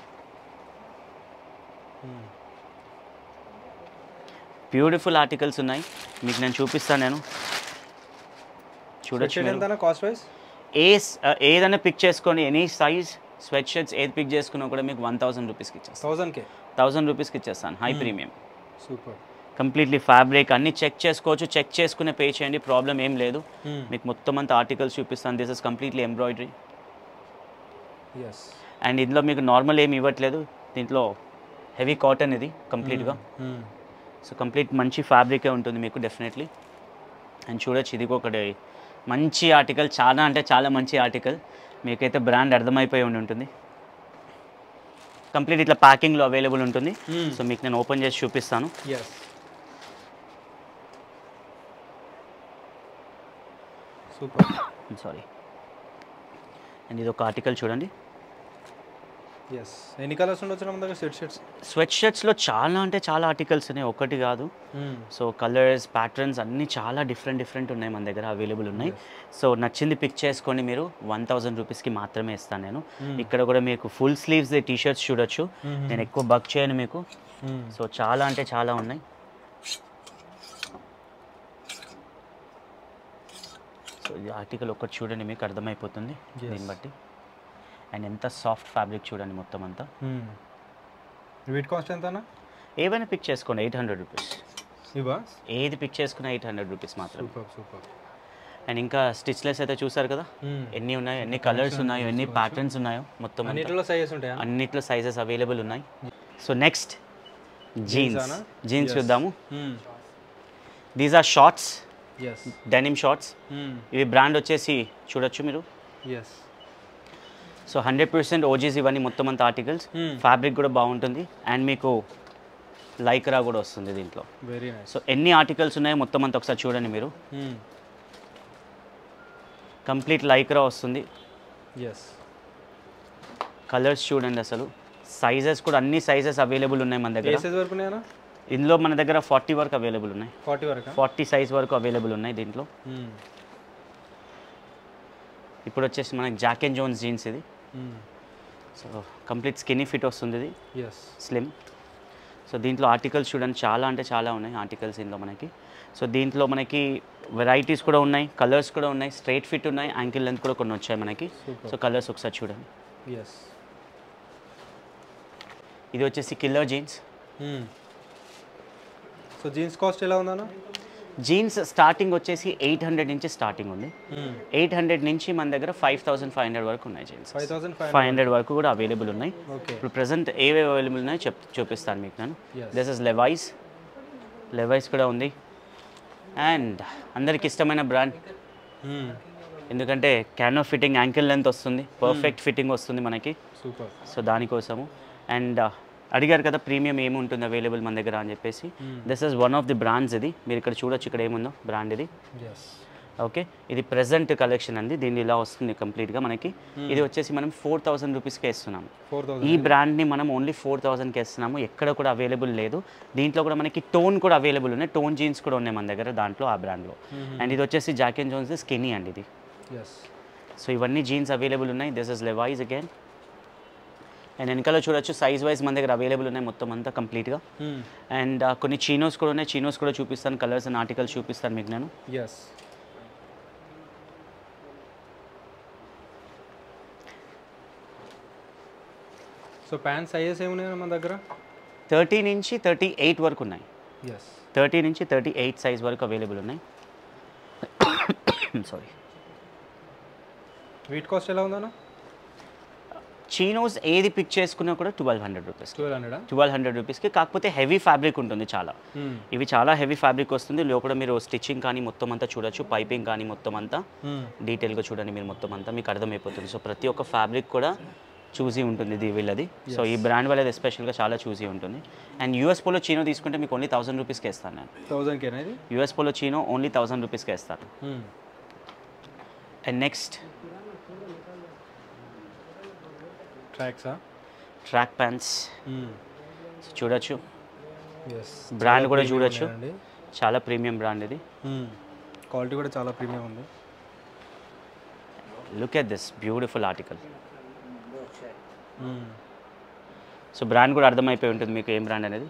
బ్యూటిఫుల్ ఆర్టికల్స్ ఉన్నాయి మీకు నేను చూపిస్తాను నేను చూడొచ్చు మీరు. ఎంత కాస్ట్ వైజ్ ఏ స్- ఆ, ఏదైనా పిక్ చేసుకోండి ఎనీ సైజ్ స్వెట్ షర్ట్స్ ఏది పిక్ చేసుకున్నా కూడా మీకు వన్ థౌసండ్ రూపీస్కి ఇచ్చేస్తాను థౌజండ్కే థౌసండ్ రూపీస్కి ఇచ్చేస్తాను high premium super completely fabric అన్ని చెక్ చేసుకోవచ్చు చెక్ చేసుకునే పే చేయండి ప్రాబ్లం ఏం లేదు మీకు మొత్తం అంతా ఆర్టికల్స్ చూపిస్తాను this is completely embroidery yes and ఇందులో మీకు నార్మల్ ఏమి ఇవ్వట్లేదు దీంట్లో హెవీ కాటన్ ఇది కంప్లీట్గా సో కంప్లీట్ మంచి ఫ్యాబ్రికే ఉంటుంది మీకు డెఫినెట్లీ అండ్ చూడొచ్చు ఇది ఒకటి మంచి ఆర్టికల్ చాలా అంటే చాలా మంచి ఆర్టికల్ మీకైతే బ్రాండ్ అర్థమైపోయి ఉండి ఉంటుంది కంప్లీట్ ఇట్లా ప్యాకింగ్లో అవైలబుల్ ఉంటుంది సో మీకు నేను ఓపెన్ చేసి చూపిస్తాను ఎస్ సూపర్ సారీ అండ్ ఇది ఒక ఆర్టికల్ చూడండి ఎస్ ఎన్ని కలర్స్ ఉండొచ్చు మన దగ్గర సెట్ షర్ట్స్ స్వెట్ షర్ట్స్లో చాలా అంటే చాలా ఆర్టికల్స్ ఉన్నాయి ఒకటి కాదు సో కలర్స్ ప్యాటర్న్స్ అన్నీ చాలా డిఫరెంట్ డిఫరెంట్ ఉన్నాయి మన దగ్గర అవైలబుల్ ఉన్నాయి సో నచ్చింది పిక్ చేసుకోండి మీరు వన్ థౌజండ్ రూపీస్కి మాత్రమే ఇస్తాను నేను ఇక్కడ కూడా మీకు ఫుల్ స్లీవ్స్ టీ షర్ట్స్ చూడొచ్చు నేను ఎక్కువ బక్ చేయను మీకు సో చాలా అంటే చాలా ఉన్నాయి సో ఈ ఆర్టికల్ ఒకటి చూడండి మీకు అర్థమైపోతుంది Yes. దీన్ని బట్టి అండ్ ఎంత సాఫ్ట్ ఫ్యాబ్రిక్ చూడండి మొత్తం అంతా వీట్ కాస్ట్ ఎంతనా ఏవైనా పిక్ చేసుకోండి ఎయిట్ హండ్రెడ్ రూపీస్ ఇవా ఏది పిక్ చేసుకున్నా ఎయిట్ హండ్రెడ్ రూపీస్ మాత్రం సూపర్ సూపర్ అండ్ ఇంకా స్టిచ్లెస్ అయితే చూసారు కదా ఎన్ని ఉన్నాయో ఎన్ని కలర్స్ ఉన్నాయో ఎన్ని ప్యాటర్న్స్ ఉన్నాయో మొత్తం అంతా. అన్నిటిలో సైజెస్ ఉంటాయా అన్నిట్లో సైజెస్ అవైలబుల్ ఉన్నాయి సో నెక్స్ట్ జీన్స్ అనా? Jeans Yes. చూద్దాము these are shorts yes denim shorts ఇవి బ్రాండ్ వచ్చేసి చూడొచ్చు మీరు yes so hundred percent OGs ఇవన్నీ మొత్తం అంత ఆర్టికల్స్ Hmm. ఫ్యాబ్రిక్ కూడా బాగుంటుంది అండ్ మీకు లైక్రా కూడా వస్తుంది దీంట్లో వెరీ నైస్ సో ఎన్ని ఆర్టికల్స్ ఉన్నాయో మొత్తం అంతా ఒకసారి చూడండి మీరు కంప్లీట్ లైక్రా వస్తుంది ఎస్ కలర్స్ చూడండి అసలు సైజెస్ కూడా అన్ని సైజెస్ అవైలబుల్ ఉన్నాయి మన ఏ దగ్గర సైజ్ వరకు ఉన్నాయా ఇందులో మన దగ్గర ఫార్టీ వరకు అవైలబుల్ ఉన్నాయి ఫార్టీ వరకు ఫార్టీ సైజ్ వరకు అవైలబుల్ ఉన్నాయి దీంట్లో ఇప్పుడు వచ్చేసి మనకి జాక్ అండ్ జోన్స్ జీన్స్ ఇది సో కంప్లీట్ స్కిన్నీ ఫిట్ వస్తుంది ఇది ఎస్ స్లిమ్ సో దీంట్లో ఆర్టికల్స్ చూడండి చాలా అంటే చాలా ఉన్నాయి ఆర్టికల్స్ ఇందులో మనకి సో దీంట్లో మనకి వెరైటీస్ కూడా ఉన్నాయి కలర్స్ కూడా ఉన్నాయి స్ట్రైట్ ఫిట్ ఉన్నాయి యాంకిల్ లెంత్ కూడా కొన్ని వచ్చాయి మనకి Super. సో కలర్స్ ఒకసారి చూడండి ఎస్ ఇది వచ్చేసి killer jeans so jeans cost ఎలా ఉందన్న జీన్స్ స్టార్టింగ్ వచ్చేసి ఎయిట్ హండ్రెడ్ నుంచి స్టార్టింగ్ ఉంది ఎయిట్ హండ్రెడ్ నుంచి మన దగ్గర ఫైవ్ థౌసండ్ ఫైవ్ హండ్రెడ్ వరకు ఉన్నాయి jeans five thousand five five hundred వరకు కూడా అవైలబుల్ ఉన్నాయి ఓకే ఇప్పుడు ప్రజెంట్ ఏవేవి అవైలబుల్ ఉన్నాయో చెప్ చూపిస్తాను మీకు నేను Yes. This is Levi's Levi's కూడా ఉంది అండ్ అందరికి ఇష్టమైన బ్రాండ్ ఎందుకంటే క్యానో ఫిట్టింగ్ యాంకిల్ లెంత్ వస్తుంది పర్ఫెక్ట్ ఫిట్టింగ్ వస్తుంది మనకి సూపర్ సో దానికోసము అండ్ అడిగారు కదా ప్రీమియం ఏముంటుంది అవైలబుల్ మన దగ్గర అని చెప్పేసి this is one of the brands ఇది మీరు ఇక్కడ చూడొచ్చు ఇక్కడ ఏముందో బ్రాండ్ ఇది ఎస్ ఓకే ఇది ప్రెజెంట్ కలెక్షన్ అండి దీన్ని ఇలా వస్తుంది కంప్లీట్గా మనకి ఇది వచ్చేసి మనం ఫోర్ థౌసండ్ రూపీస్కే ఇస్తున్నాము ఫోర్ ఈ థౌసండ్ బ్రాండ్ని మనం ఓన్లీ ఫోర్ థౌసండ్కి ఇస్తున్నాము ఎక్కడ కూడా అవైలబుల్ లేదు దీంట్లో కూడా మనకి టోన్ కూడా అవైలబుల్ ఉన్నాయి టోన్ జీన్స్ కూడా ఉన్నాయి మన దగ్గర దాంట్లో ఆ బ్రాండ్లో అండ్ ఇది వచ్చేసి జాక్ అండ్ జోన్స్ స్కినీ అండి ఇది ఎస్ సో ఇవన్నీ జీన్స్ అవైలబుల్ ఉన్నాయి this is Levi's again and వెనకాల చూడొచ్చు సైజ్ వైజ్ మన దగ్గర అవైలబుల్ ఉన్నాయి మొత్తం అంతా కంప్లీట్గా అండ్ కొన్ని చీనోస్ కూడా ఉన్నాయి చీనోస్ కూడా చూపిస్తాను కలర్స్ అండ్ ఆర్టికల్స్ చూపిస్తాను మీకు నేను ఎస్ సో ప్యాంట్ సైజెస్ ఏమున్నాయి మన దగ్గర థర్టీ నుంచి థర్టీ ఎయిట్ వరకు ఉన్నాయి ఎస్ థర్టీ నుంచి థర్టీ ఎయిట్ సైజ్ వరకు అవైలబుల్ ఉన్నాయి సారీ వీట్ కాస్ట్ ఎలా ఉందన్న చీనోస్ ఏది పిక్ చేసుకున్నా కూడా ట్వెల్వ్ హండ్రెడ్ రూపీస్ ట్వెల్వ్ హండ్రెడా ట్వెల్వ్ హండ్రెడ్ రూపీస్కి కాకపోతే హెవీ ఫ్యాబ్రిక్ ఉంటుంది చాలా ఇవి చాలా హెవీ ఫ్యాబ్రిక్ వస్తుంది లోపల మీరు స్టిచ్చింగ్ కానీ మొత్తం అంతా చూడొచ్చు పైపింగ్ కానీ మొత్తం అంతా డీటెయిల్గా చూడండి మీరు మొత్తం అంతా మీకు అర్థమైపోతుంది సో ప్రతి ఒక్క ఫ్యాబ్రిక్ కూడా చూసి ఉంటుంది ఇది వీళ్ళది సో ఈ బ్రాండ్ వాళ్ళది ఎస్పెషల్గా చాలా చూసి ఉంటుంది అండ్ యూఎస్ పోలో చీనో తీసుకుంటే మీకు ఓన్లీ థౌసండ్ రూపీస్కి ఇస్తాను నేను థౌజండ్కేనా ఇది US Polo chino only thousand రూపీస్కి ఇస్తాను అండ్ నెక్స్ట్ ట్రాక్సా ట్రాక్ ప్యాంట్స్ చూడొచ్చు ఎస్ బ్రాండ్ కూడా చూడొచ్చు చాలా ప్రీమియం బ్రాండ్ ఇది క్వాలిటీ కూడా చాలా ప్రీమియం ఉంది look at this beautiful article so brand కూడా అర్థమైపోయి ఉంటుంది మీకు ఏం బ్రాండ్ అనేది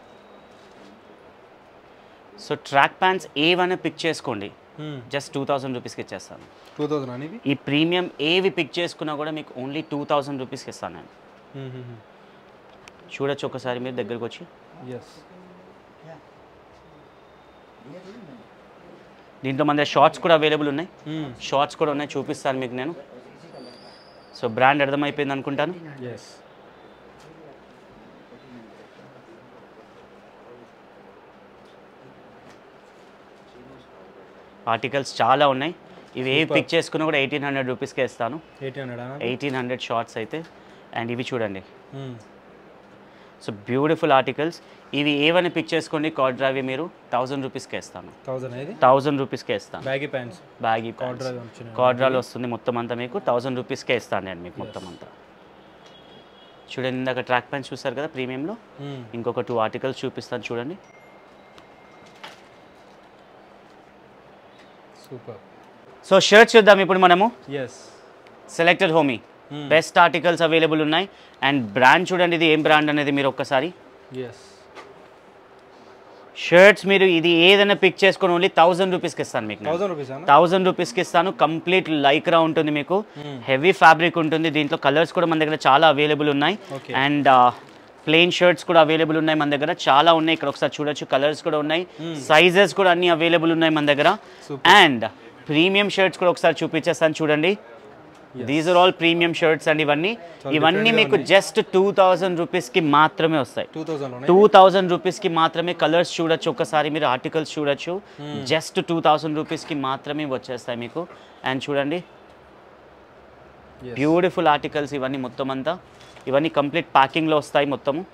సో ట్రాక్ ప్యాంట్స్ ఏవైనా పిక్ చేసుకోండి జస్ట్ టూ థౌసండ్ రూపీస్కి ఇచ్చేస్తాను టూ థౌజండ్ అని ఇవి ఈ ప్రీమియం ఏవి పిక్ చేసుకున్నా కూడా మీకు ఓన్లీ టూ థౌసండ్ రూపీస్కి ఇస్తాను నేను చూడొచ్చు ఒకసారి మీరు దగ్గరకు వచ్చి ఎస్ దీంట్లో మన షార్ట్స్ కూడా అవైలబుల్ ఉన్నాయి షార్ట్స్ కూడా ఉన్నాయి చూపిస్తాను మీకు నేను సో బ్రాండ్ అర్థమైపోయింది అనుకుంటాను ఎస్ ఆర్టికల్స్ చాలా ఉన్నాయి ఇవి ఏ పిక్ చేసుకున్నా కూడా ఎయిటీన్ హండ్రెడ్ రూపీస్కే ఇస్తాను eight hundred eighteen hundred shorts అయితే అండ్ ఇవి చూడండి సో బ్యూటిఫుల్ ఆర్టికల్స్ ఇవి ఏవైనా పిక్ చేసుకోండి కార్డ్రావి మీరు థౌజండ్ రూపీస్కే ఇస్తాను థౌసండ్ ఇది థౌజండ్ రూపీస్కే ఇస్తాను బ్యాగీ ప్యాంట్స్ బ్యాగీ కార్డ్రా వచ్చినాయి కార్డ్రాలో వస్తుంది మొత్తం అంతా మీకు థౌజండ్ రూపీస్కే ఇస్తాను నేను మీకు మొత్తం అంతా చూడండి ఇందాక ట్రాక్ ప్యాంట్ చూసారు కదా ప్రీమియంలో ఇంకొక టూ ఆర్టికల్స్ చూపిస్తాను చూడండి సూపర్ సో షర్ట్స్ చూద్దాం ఇప్పుడు మనము yes Selected Homme best articles available ఉన్నాయి అండ్ బ్రాండ్ చూడండి ఇది ఏం బ్రాండ్ అనేది మీరు ఒక్కసారి ఎస్ షర్ట్స్ మీరు ఇది ఏదైనా పిక్ చేసుకొని ఓన్లీ థౌజండ్ రూపీస్కి ఇస్తాను మీకు థౌసండ్ రూపీస్ అన్న థౌజండ్ రూపీస్కి ఇస్తాను కంప్లీట్ లైక్రా ఉంటుంది మీకు హెవీ ఫ్యాబ్రిక్ ఉంటుంది దీంట్లో కలర్స్ కూడా మన దగ్గర చాలా అవైలబుల్ ఉన్నాయి Okay. అండ్ ప్లెయిన్ షర్ట్స్ కూడా అవైలబుల్ ఉన్నాయి మన దగ్గర చాలా ఉన్నాయి ఇక్కడ ఒకసారి చూడొచ్చు కలర్స్ కూడా ఉన్నాయి సైజెస్ కూడా అన్ని అవైలబుల్ ఉన్నాయి మన దగ్గర Super. అండ్ ప్రీమియం షర్ట్స్ కూడా ఒకసారి చూపించేస్తాను చూడండి these are all premium shirts and ఇవన్నీ చాలా ఇవన్నీ different గా మీకు జస్ట్ టూ థౌజండ్ రూపీస్కి మాత్రమే వస్తాయి టూ థౌసండ్ టూ థౌజండ్ రూపీస్కి మాత్రమే కలర్స్ చూడొచ్చు ఒకసారి మీరు ఆర్టికల్స్ చూడొచ్చు జస్ట్ టూ థౌజండ్ రూపీస్కి మాత్రమే వచ్చేస్తాయి మీకు అండ్ చూడండి బ్యూటిఫుల్ ఆర్టికల్స్ ఇవన్నీ మొత్తం అంతా ఇవన్నీ కంప్లీట్ ప్యాకింగ్లో వస్తాయి మొత్తము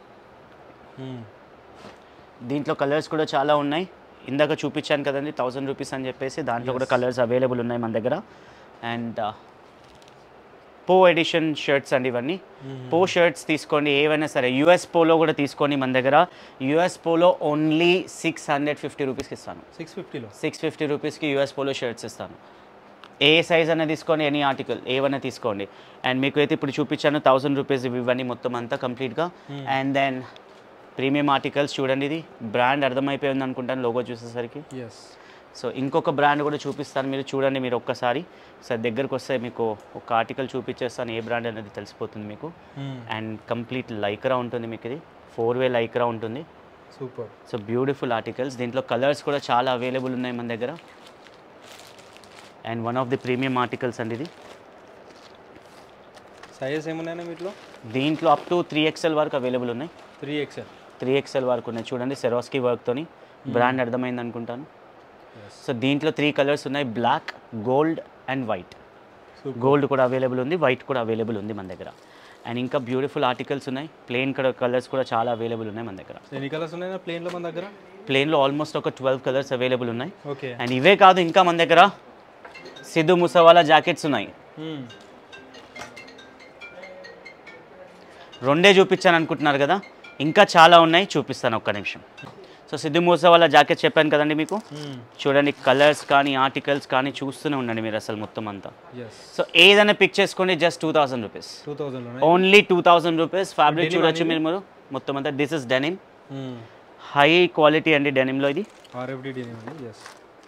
దీంట్లో కలర్స్ కూడా చాలా ఉన్నాయి ఇందాక చూపించాను కదండి థౌజండ్ రూపీస్ అని చెప్పేసి దాంట్లో కూడా కలర్స్ అవైలబుల్ ఉన్నాయి మన దగ్గర అండ్ పో ఎడిషన్ షర్ట్స్ అండి ఇవన్నీ పో షర్ట్స్ తీసుకోండి ఏవైనా సరే యుఎస్ పోలో కూడా తీసుకోండి మన దగ్గర US polo only six hundred fifty రూపీస్కి ఇస్తాను సిక్స్ ఫిఫ్టీలో సిక్స్ ఫిఫ్టీ రూపీస్కి యూఎస్ పోలో షర్ట్స్ ఇస్తాను ఏ సైజ్ అనేది తీసుకోండి ఎనీ ఆర్టికల్ ఏవైనా తీసుకోండి అండ్ మీకు అయితే ఇప్పుడు చూపించాను థౌసండ్ రూపీస్ ఇవన్నీ మొత్తం అంతా కంప్లీట్గా అండ్ దెన్ ప్రీమియం ఆర్టికల్స్ చూడండి ఇది బ్రాండ్ అర్థమైపోయింది అనుకుంటాను లోగో చూసేసరికి ఎస్ సో ఇంకొక బ్రాండ్ కూడా చూపిస్తాను మీరు చూడండి మీరు ఒక్కసారి సార్ దగ్గరకు వస్తే మీకు ఒక ఆర్టికల్ చూపించేస్తాను ఏ బ్రాండ్ అనేది తెలిసిపోతుంది మీకు అండ్ కంప్లీట్ లైక్రా ఉంటుంది మీకు ఇది ఫోర్ వే లైక్రా ఉంటుంది సూపర్ సో బ్యూటిఫుల్ ఆర్టికల్స్ దీంట్లో కలర్స్ కూడా చాలా అవైలబుల్ ఉన్నాయి మన దగ్గర and one of the premium articles అండి ఇది సైజెస్ ఏమున్నాయన్నా వీటిలో దీంట్లో అప్ టు త్రీ ఎక్స్ఎల్ వరకు అవైలబుల్ ఉన్నాయి త్రీ ఎక్స్ఎల్ త్రీ ఎక్స్ఎల్ వరకు ఉన్నాయి చూడండి సెరోస్కీ వర్క్తోని బ్రాండ్ అర్థమైంది అనుకుంటాను సో దీంట్లో త్రీ కలర్స్ ఉన్నాయి black gold and white Super. Gold కూడా అవైలబుల్ ఉంది వైట్ కూడా అవైలబుల్ ఉంది మన దగ్గర అండ్ ఇంకా బ్యూటిఫుల్ ఆర్టికల్స్ ఉన్నాయి ప్లెయిన్ కలర్స్ కూడా చాలా అవైలబుల్ ఉన్నాయి మన దగ్గర ఎన్ని కలర్స్ ఉన్నాయన్నా ప్లేన్లో మన దగ్గర ప్లెయిన్లో ఆల్మోస్ట్ ఒక ట్వెల్వ్ కలర్స్ అవైలబుల్ ఉన్నాయి ఓకే అండ్ ఇవే కాదు ఇంకా మన దగ్గర సిద్ధు ముసవాలా జాకెట్స్ ఉన్నాయి రెండే చూపించాను అనుకుంటున్నారు కదా ఇంకా చాలా ఉన్నాయి చూపిస్తాను ఒక్క నిమిషం సో సిద్ధు మూసవాలా జాకెట్ చెప్పాను కదండి మీకు చూడండి కలర్స్ కానీ ఆర్టికల్స్ కానీ చూస్తూనే ఉండండి మీరు అసలు మొత్తం అంతా ఎస్ సో ఏదైనా పిక్ చేసుకోండి just two thousand rupees two thousand only two thousand rupees fabric Denim చూడొచ్చు అనేది? మీరు మొత్తం అంతా this is denim high quality అండి డెనిమ్లో ఇది RFD yes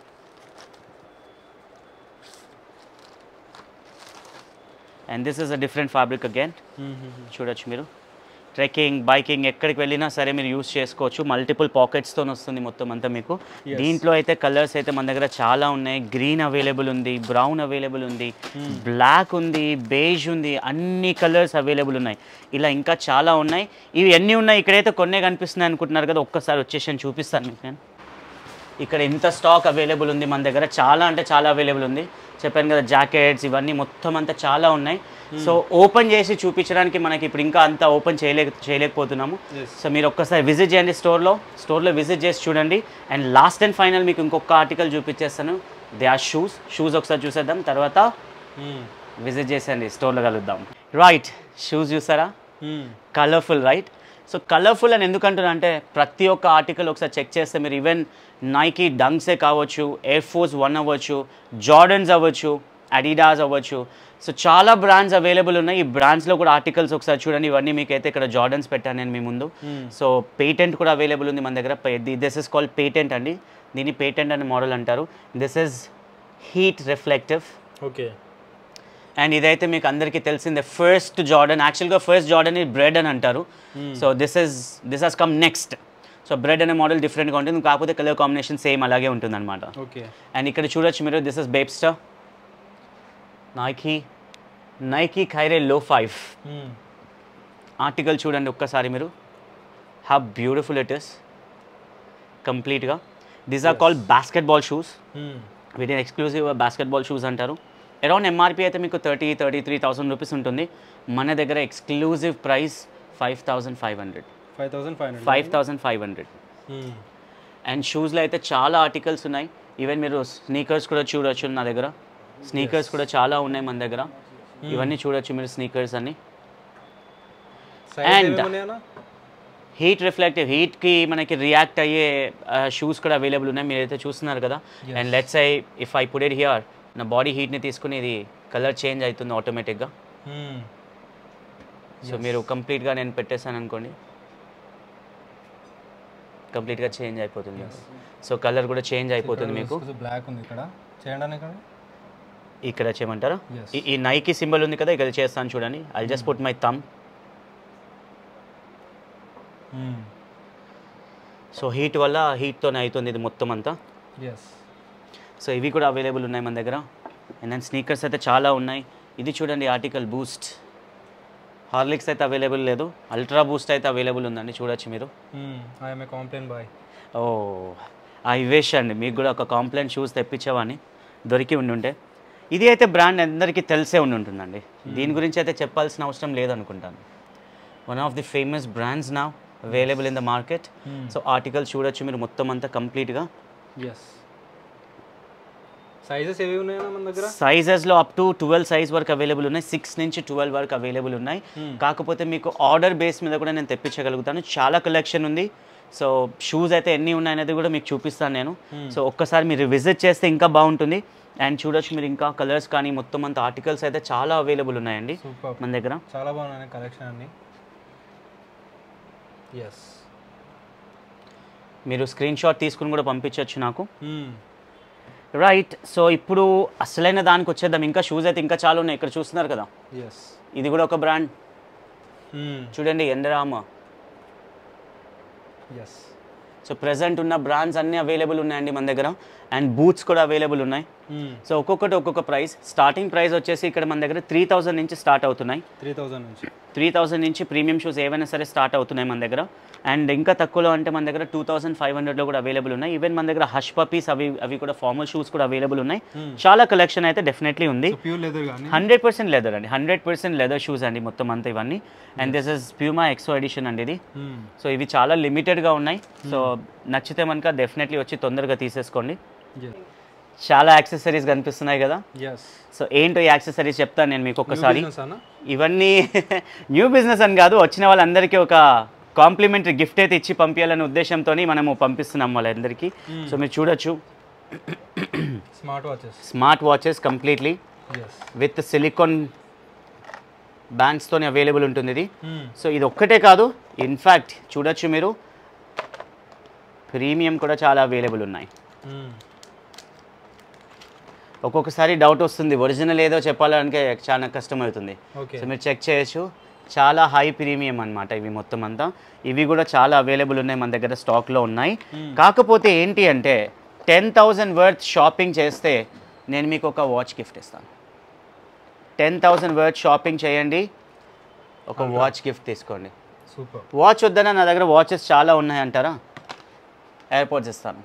and this is a different fabric again చూడొచ్చు మీరు ట్రెక్కింగ్ బైకింగ్ ఎక్కడికి వెళ్ళినా సరే మీరు యూస్ చేసుకోవచ్చు మల్టిపుల్ పాకెట్స్తో వస్తుంది మొత్తం అంతా మీకు Yes. దీంట్లో అయితే కలర్స్ అయితే మన దగ్గర చాలా ఉన్నాయి గ్రీన్ అవైలబుల్ ఉంది బ్రౌన్ అవైలబుల్ ఉంది బ్లాక్ ఉంది బేజ్ ఉంది అన్ని కలర్స్ అవైలబుల్ ఉన్నాయి ఇలా ఇంకా చాలా ఉన్నాయి ఇవి ఎన్ని ఉన్నాయి ఇక్కడైతే కొన్నే కనిపిస్తున్నాయి అనుకుంటున్నారు కదా ఒక్కసారి వచ్చేసి నేను చూపిస్తాను మీకు నేను ఇక్కడ ఎంత స్టాక్ అవైలబుల్ ఉంది మన దగ్గర చాలా అంటే చాలా అవైలబుల్ ఉంది చెప్పాను కదా జాకెట్స్ ఇవన్నీ మొత్తం అంతా చాలా ఉన్నాయి సో ఓపెన్ చేసి చూపించడానికి మనకి ఇప్పుడు ఇంకా అంతా ఓపెన్ చేయలేక చేయలేకపోతున్నాము Yes. సో మీరు ఒక్కసారి విజిట్ చేయండి స్టోర్లో స్టోర్లో విజిట్ చేసి చూడండి అండ్ లాస్ట్ అండ్ ఫైనల్ మీకు ఇంకొక ఆర్టికల్ చూపించేస్తాను దే ఆర్ షూస్ షూస్ ఒకసారి చూసేద్దాం తర్వాత విజిట్ చేసేయండి స్టోర్లో కలుద్దాం రైట్ షూస్ చూసారా కలర్ఫుల్ రైట్ సో కలర్ఫుల్ అని ఎందుకంటున్నా అంటే ప్రతి ఒక్క ఆర్టికల్ ఒకసారి చెక్ చేస్తే మీరు ఈవెన్ నైకీ డంగ్సే కావచ్చు ఎయిర్ ఫోర్స్ వన్ అవ్వచ్చు జార్డన్స్ అవ్వచ్చు అడిడాస్ అవ్వచ్చు సో చాలా బ్రాండ్స్ అవైలబుల్ ఉన్నాయి ఈ బ్రాండ్స్లో కూడా ఆర్టికల్స్ ఒకసారి చూడండి ఇవన్నీ మీకు అయితే ఇక్కడ జార్డన్స్ పెట్టాను నేను మీ ముందు సో పేటెంట్ కూడా అవైలబుల్ ఉంది మన దగ్గర దిస్ ఇస్ కాల్డ్ పేటెంట్ అండి దీన్ని పేటెంట్ అనే మోడల్ అంటారు this is heat reflective okay and ఇదైతే మీకు అందరికీ తెలిసిందే ఫస్ట్ జార్డన్ యాక్చువల్గా ఫస్ట్ జార్డన్ బ్రెడ్ అని అంటారు so this is this has come next so bred అనే మోడల్ డిఫరెంట్గా ఉంటుంది కాకపోతే కలర్ కాంబినేషన్ సేమ్ అలాగే ఉంటుంది అనమాట ఓకే అండ్ ఇక్కడ చూడొచ్చు మీరు దిస్ ఇస్ బేబ్స్టర్ Nike Nike Kyrie low five article చూడండి ఒక్కసారి మీరు హౌ బ్యూటిఫుల్ ఇట్ ఇస్ కంప్లీట్గా these are call basketball shoes వీటిని ఎక్స్క్లూజివ్ బాస్కెట్బాల్ షూస్ అంటారు అరౌండ్ ఎంఆర్పి అయితే మీకు thirty thirty three thousand rupees ఉంటుంది మన దగ్గర exclusive price five thousand five hundred five thousand five hundred five thousand five hundred and షూస్లో అయితే చాలా ఆర్టికల్స్ ఉన్నాయి ఈవెన్ మీరు స్నీకర్స్ కూడా చూడొచ్చు నా దగ్గర స్నీకర్స్ కూడా చాలా ఉన్నాయి మన దగ్గర ఇవన్నీ చూడొచ్చు మీరు స్నీకర్స్ అన్ని సైజ్ And- ఏమేమి ఉన్నాయన్నా హీట్ రిఫ్లెక్టివ్ హీట్కి మనకి రియాక్ట్ అయ్యే షూస్ కూడా అవైలబుల్ ఉన్నాయి మీరైతే చూస్తున్నారు కదా and let's I if I put it here నా బాడీ హీట్ని తీసుకుని ఇది కలర్ చేంజ్ అవుతుంది ఆటోమేటిక్గా సో మీరు కంప్లీట్గా నేను పెట్టేశాను అనుకోండి కంప్లీట్గా చేంజ్ అయిపోతుంది సో కలర్ కూడా చేంజ్ అయిపోతుంది మీకు బ్లాక్ ఉంది ఇక్కడ చేయండి ఇక్కడ ఇక్కడ చేయమంటారా Yes. ఈ- ఈ నైకి సింబల్ ఉంది కదా ఇక్కడ చేస్తాను చూడండి I just put my thumb so heat వల్ల హీట్తోనే అవుతుంది ఇది మొత్తం అంతా ఎస్ సో ఇవి కూడా అవైలబుల్ ఉన్నాయి మన దగ్గర అండ్ దెన్ స్నీకర్స్ అయితే చాలా ఉన్నాయి ఇది చూడండి ఆర్టికల్ బూస్ట్ హార్లిక్స్ అయితే అవైలబుల్ లేదు అల్ట్రా బూస్ట్ అయితే అవైలబుల్ ఉందండి చూడొచ్చు మీరు I'm a complaint boy oh I wish అండి మీకు కూడా ఒక కాంప్లైంట్ షూస్ తెప్పించేవాడిని దొరికి ఉండి ఉంటే ఇది అయితే బ్రాండ్ అందరికీ తెలిసే ఉండి ఉంటుందండి దీని గురించి అయితే చెప్పాల్సిన అవసరం లేదనుకుంటాను one of the famous brands నా available in the market so article చూడొచ్చు మీరు మొత్తం అంతా కంప్లీట్గా ఎస్ సైజెస్ ఏవి ఉన్నాయన్నా మన దగ్గర సైజెస్లో అప్ టు ట్వెల్వ్ సైజ్ వరకు అవైలబుల్ ఉన్నాయి సిక్స్ నుంచి ట్వెల్వ్ వరకు అవైలబుల్ ఉన్నాయి కాకపోతే మీకు ఆర్డర్ బేస్ మీద కూడా నేను తెప్పించగలుగుతాను చాలా కలెక్షన్ ఉంది సో షూస్ అయితే ఎన్ని ఉన్నాయనేది కూడా మీకు చూపిస్తాను నేను సో ఒక్కసారి మీరు విజిట్ చేస్తే ఇంకా బాగుంటుంది అండ్ చూడొచ్చు మీరు ఇంకా కలర్స్ కానీ మొత్తం అంత ఆర్టికల్స్ అయితే చాలా అవైలబుల్ ఉన్నాయండి సూపర్ మన దగ్గర చాలా బాగున్నాయి కలెక్షన్ అన్ని ఎస్ మీరు స్క్రీన్ షాట్ తీసుకుని కూడా పంపించవచ్చు నాకు రైట్ సో ఇప్పుడు అసలైన దానికి వచ్చేద్దాం ఇంకా షూస్ అయితే ఇంకా చాలా ఉన్నాయి ఇక్కడ చూస్తున్నారు కదా ఎస్ ఇది కూడా ఒక బ్రాండ్ చూడండి ఎండరామ ఎస్ సో ప్రెసెంట్ ఉన్న బ్రాండ్స్ అన్నీ అవైలబుల్ ఉన్నాయండి మన దగ్గర అండ్ బూట్స్ కూడా అవైలబుల్ ఉన్నాయి సో ఒక్కొక్కటి ఒక్కొక్క ప్రైస్ స్టార్టింగ్ ప్రైస్ వచ్చేసి ఇక్కడ మన దగ్గర త్రీ థౌజండ్ నుంచి స్టార్ట్ అవుతున్నాయి త్రీ థౌజండ్ నుంచి త్రీ థౌజండ్ నుంచి ప్రీమియం షూస్ ఏవైనా సరే స్టార్ట్ అవుతున్నాయి మన దగ్గర అండ్ ఇంకా తక్కువలో అంటే మన దగ్గర టూ థౌసండ్ ఫైవ్ హండ్రెడ్లో కూడా అవైలబుల్ ఉన్నాయి ఈవెన్ మన దగ్గర హష్ పపీస్ అవి అవి కూడా ఫార్మల్ షూస్ కూడా అవైలబుల్ ఉన్నాయి చాలా కలెక్షన్ అయితే డెఫినెట్లీ ఉంది ప్యూర్ లెదర్ కానీ హండ్రెడ్ పర్సెంట్ లెదర్ అండి హండ్రెడ్ పర్సెంట్ లెదర్ షూస్ అండి మొత్తం అంతా ఇవన్నీ and this is Puma Exo edition అండి ఇది సో ఇవి చాలా లిమిటెడ్గా ఉన్నాయి సో నచ్చితే మనక డెఫినెట్లీ వచ్చి తొందరగా తీసేసుకోండి చాలా యాక్సెసరీస్ కనిపిస్తున్నాయి కదా ఎస్ సో ఏంటో ఈ యాక్సెసరీస్ చెప్తాను నేను మీకు ఒక్కసారి అన్న ఇవన్నీ న్యూ బిజినెస్ అని కాదు వచ్చిన వాళ్ళందరికీ ఒక కాంప్లిమెంటరీ గిఫ్ట్ అయితే ఇచ్చి పంపించాలనే ఉద్దేశంతో మనము పంపిస్తున్నాం వాళ్ళందరికీ సో మీరు చూడొచ్చు smart watches smart watches completely yes with silicone బ్యాండ్స్తో అవైలబుల్ ఉంటుంది ఇది సో ఇది ఒక్కటే కాదు ఇన్ఫ్యాక్ట్ చూడొచ్చు మీరు ప్రీమియం కూడా చాలా అవైలబుల్ ఉన్నాయి ఒక్కొక్కసారి డౌట్ వస్తుంది ఒరిజినల్ ఏదో చెప్పాలంటే చాలా కష్టమవుతుంది ఓకే సో మీరు చెక్ చేయొచ్చు చాలా హై ప్రీమియం అన్నమాట ఇవి మొత్తం అంతా ఇవి కూడా చాలా అవైలబుల్ ఉన్నాయి మన దగ్గర స్టాక్లో ఉన్నాయి కాకపోతే ఏంటి అంటే టెన్ థౌజండ్ వర్త్ షాపింగ్ చేస్తే నేను మీకు ఒక వాచ్ గిఫ్ట్ ఇస్తాను టెన్ థౌజండ్ వర్త్ షాపింగ్ చేయండి ఒక వాచ్ గిఫ్ట్ తీసుకోండి సూపర్ వాచ్ వద్దన నా దగ్గర వాచెస్ చాలా ఉన్నాయి అంటారా ఎయిర్పోర్ట్స్ ఇస్తాను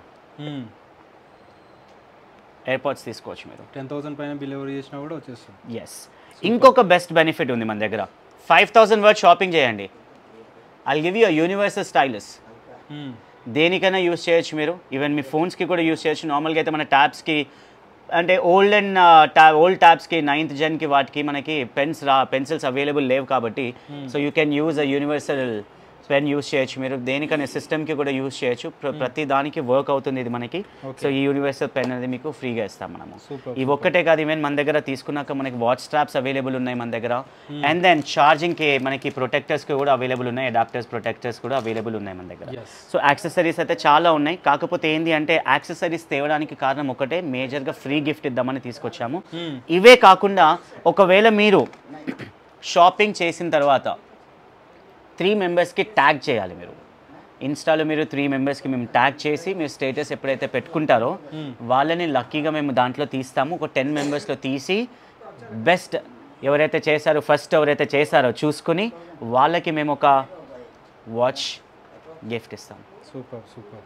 ఎయిర్పోర్ట్స్ తీసుకోవచ్చు మీరు టెన్ థౌసండ్ పైన డెలివరీ చేసినా కూడా వచ్చేస్తుంది ఎస్ ఇంకొక బెస్ట్ బెనిఫిట్ ఉంది మన దగ్గర ఫైవ్ థౌసండ్ వర్త్ షాపింగ్ చేయండి I give you universal stylus దేనికైనా యూస్ చేయొచ్చు మీరు ఈవెన్ మీ ఫోన్స్కి కూడా యూస్ చేయొచ్చు నార్మల్గా అయితే మన ట్యాబ్స్కి అంటే ఓల్డ్ అండ్ ట్యా ఓల్డ్ ట్యాబ్స్కి నైన్త్ జెన్కి వాటికి మనకి పెన్స్ రా పెన్సిల్స్ అవైలబుల్ లేవు కాబట్టి so you can use a universal pen use చేయొచ్చు మీరు దేనికైనా సిస్టమ్కి కూడా యూస్ చేయొచ్చు ప్ర- ప్రతి దానికి వర్క్ అవుతుంది ఇది మనకి సో ఈ యూనివర్సల్ పెన్ అనేది మీకు ఫ్రీగా ఇస్తాం మనము సూపర్ ఇవి ఒక్కటే కాదు ఈవెన్ మన దగ్గర తీసుకున్నాక మనకి వాచ్ స్ట్రాప్స్ అవైలబుల్ ఉన్నాయి మన దగ్గర అండ్ దెన్ ఛార్జింగ్కి మనకి ప్రొటెక్టర్స్కి కూడా అవైలబుల్ ఉన్నాయి అడాప్టర్స్ ప్రొటెక్టర్స్ కూడా అవైలబుల్ ఉన్నాయి మన దగ్గర ఎస్ సో యాక్సెసరీస్ అయితే చాలా ఉన్నాయి కాకపోతే ఏంటి అంటే యాక్సెసరీస్ తేవడానికి కారణం ఒకటే మేజర్గా ఫ్రీ గిఫ్ట్ ఇద్దామని తీసుకొచ్చాము ఇవే కాకుండా ఒకవేళ మీరు షాపింగ్ చేసిన తర్వాత త్రీ మెంబర్స్కి ట్యాగ్ చేయాలి మీరు ఇన్స్టాలో మీరు త్రీ మెంబర్స్కి మేము ట్యాగ్ చేసి మీరు స్టేటస్ ఎప్పుడైతే పెట్టుకుంటారో వాళ్ళని లక్కీగా మేము దాంట్లో తీస్తాము ఒక టెన్ మెంబర్స్లో తీసి బెస్ట్ ఎవరైతే చేశారో ఫస్ట్ ఎవరైతే చేశారో చూసుకుని వాళ్ళకి మేము ఒక వాచ్ గిఫ్ట్ ఇస్తాం సూపర్ సూపర్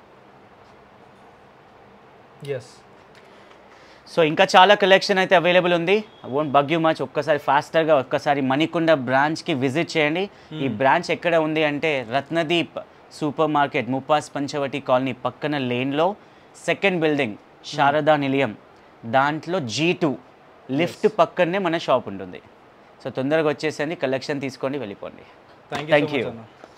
ఎస్ సో ఇంకా చాలా కలెక్షన్ అయితే అవైలబుల్ ఉంది వోంట్ బగ్ యూ మచ్ ఒక్కసారి ఫాస్టర్గా ఒక్కసారి మణికొండ బ్రాంచ్కి విజిట్ చేయండి ఈ బ్రాంచ్ ఎక్కడ ఉంది అంటే రత్నదీప్ సూపర్ మార్కెట్ ముప్పాస్ పంచవటి కాలనీ పక్కన లేన్లో సెకండ్ బిల్డింగ్ శారదా నిలయం దాంట్లో జీ టూ లిఫ్ట్ పక్కనే మన షాప్ ఉంటుంది సో తొందరగా వచ్చేసండి కలెక్షన్ తీసుకోండి వెళ్ళిపోండి థ్యాంక్ Thank యూ you. అన్న